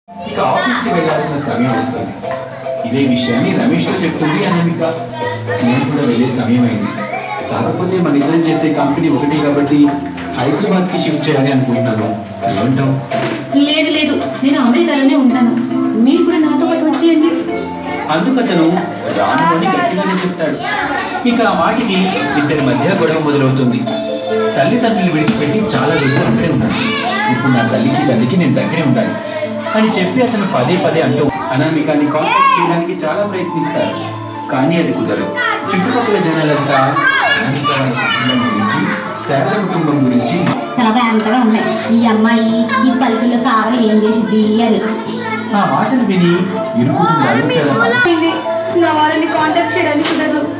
ఇక ఆఫీస్కి వెళ్ళాల్సిన సమయం వస్తుంది ఇదే విషయాన్ని రమేష్తో చెప్తుంది అనామిక నేను కూడా వెళ్ళే సమయం అయింది కాకపోతే మన ఇద్దరం చేసే కంపెనీ ఒకటి కాబట్టి హైదరాబాద్కి షిఫ్ట్ చేయాలి అనుకుంటున్నాను ఏమంటావు లేదు లేదు నేను అమెరికాలోనే ఉంటాను మీరు కూడా నాతో పాటు వచ్చేయండి అందుకతను రాను అని గట్టిగానే చెప్తాడు ఇక ఆ మాటికి ఇద్దరి మధ్య గొడవ మొదలవుతుంది తల్లిదండ్రులు విడిచిపెట్టి చాలా రోజులు అక్కడే ఉన్నాను ఇప్పుడు నా తల్లికి తండ్రికి నేను దగ్గరే ఉండాలి అని చెప్పి అతను పదే పదే అంటూ అనామికాని కాంటాక్ట్ చేయడానికి చాలా ప్రయత్నిస్తారు కానీ అది కుదరదు చుట్టుపక్కల జనాలంతా అనామిక వాళ్ళ కుటుంబం గురించి శారద కుటుంబం గురించి చాలా భయంకరంగా ఉన్నాయి ఈ అమ్మాయి ఈ పలుకుల్లో కావాలి ఏం చేసిద్ది అని ఆ మాటలు విని ఇరుకుతుంది నా వాళ్ళని కాంటాక్ట్ చేయడానికి కుదరదు